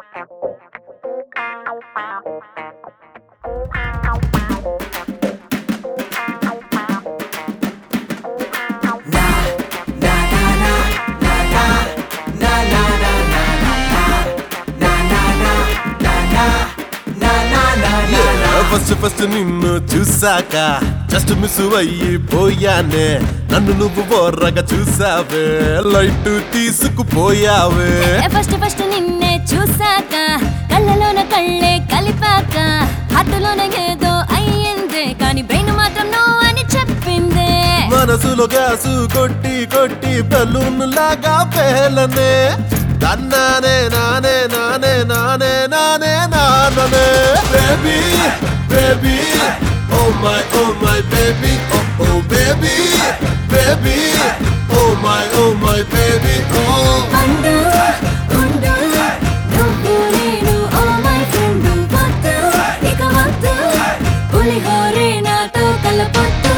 first first నిన్ను చూసాక just miss అయ్యి పోయానే నన్ను నువ్వు బోర్రగా చూసావే లైట్ తీసుకుపోయావే ఫస్ట్ ఫస్ట్ నిన్నే చూసాక కళ్ళలోన కళ్ళే కలిపాక హార్టులోన ఏదో అయ్యిందే కానీ బ్రెయిన్ మాత్రం నో అని చెప్పిందే మనసులో గ్యాసు కొట్టి కొట్టి బెలూన్ లాగా పేలనే తన్నానే నానే నానే నానే నానే నాననే baby baby oh my oh my baby oh oh baby baby oh my oh my baby oh అండు ఉండు నువ్వు నేను ఓ మై ఫ్రెండ్ వద్దు ఇక వద్దు పులిహోరే నాతో కలపొద్దు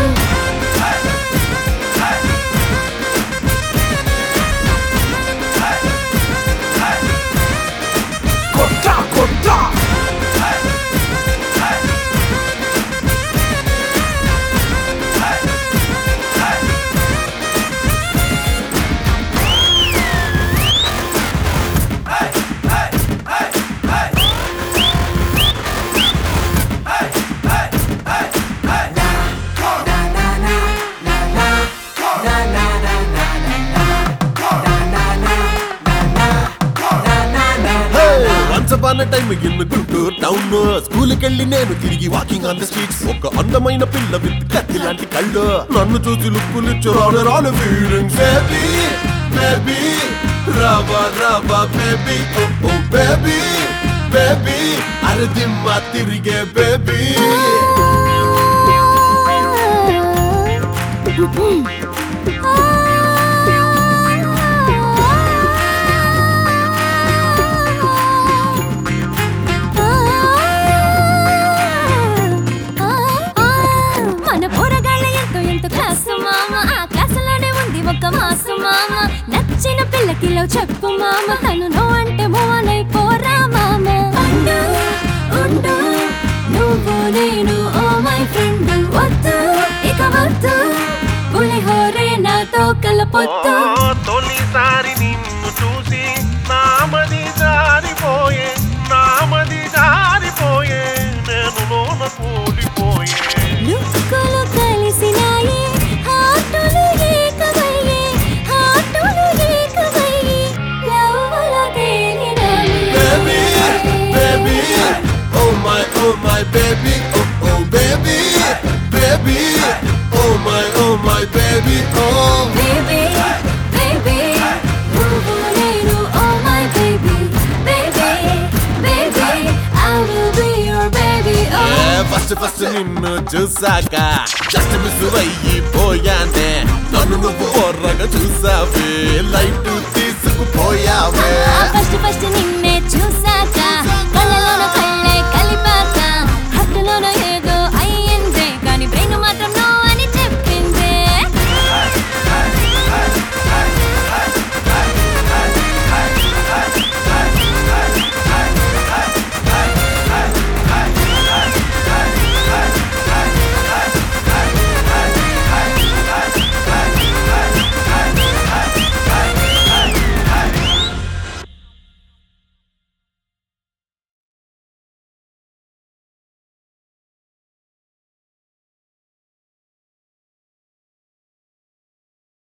once upon time in Guntur town school కెళ్ళి నేను తిరిగి వాకింగ్ ఆన్ ద స్ట్రీట్స్ ఒక అందమైన పిల్ల విత్ కత్తి లాంటి కళ్ళు నన్ను చూసి లుక్కులు రాను రాను ఫీలింగ్స్ బేబీ బేబీ రావా రావా baby oh oh baby baby అరే దిమ్మ తిరిగే బేబీ మన పోరగాళ్ళ ఎంతో ఎంతో క్లాసు మామ ఆ క్లాసులోనే ఉంది ఒక మాసు మామ నచ్చిన పిల్లకిలో చెప్పు మామ తను నో అంటే మోనై పోరా మామ ఉండు ఉండు నువ్వు నేను ఓ మై ఫ్రెండ్ వద్దు ఇక వద్దు పులిహోరే నాతో కలపొద్దు ఓ తొలిసారి నిన్ను చూసి నామది జారిపోయే నామది జారిపోయే నేను లోన కూలిపోయే లుక్కులు కలిసినాయి హార్టులు ఏకమయ్యే హార్టులు ఏకమయ్యి లవ్వుల తేలినాయి baby baby oh my oh my baby oh oh baby baby oh my oh my baby oh baby baby నువ్వు నేను oh my baby baby baby I will be your baby oh first first నిన్ను చూసాక just miss అయ్యి పోయానే నన్ను నువ్వు బొర్రగా చూసావే లైట్ తీసుకుపోయావే ఫస్ట్ ఫస్ట్ నిన్ను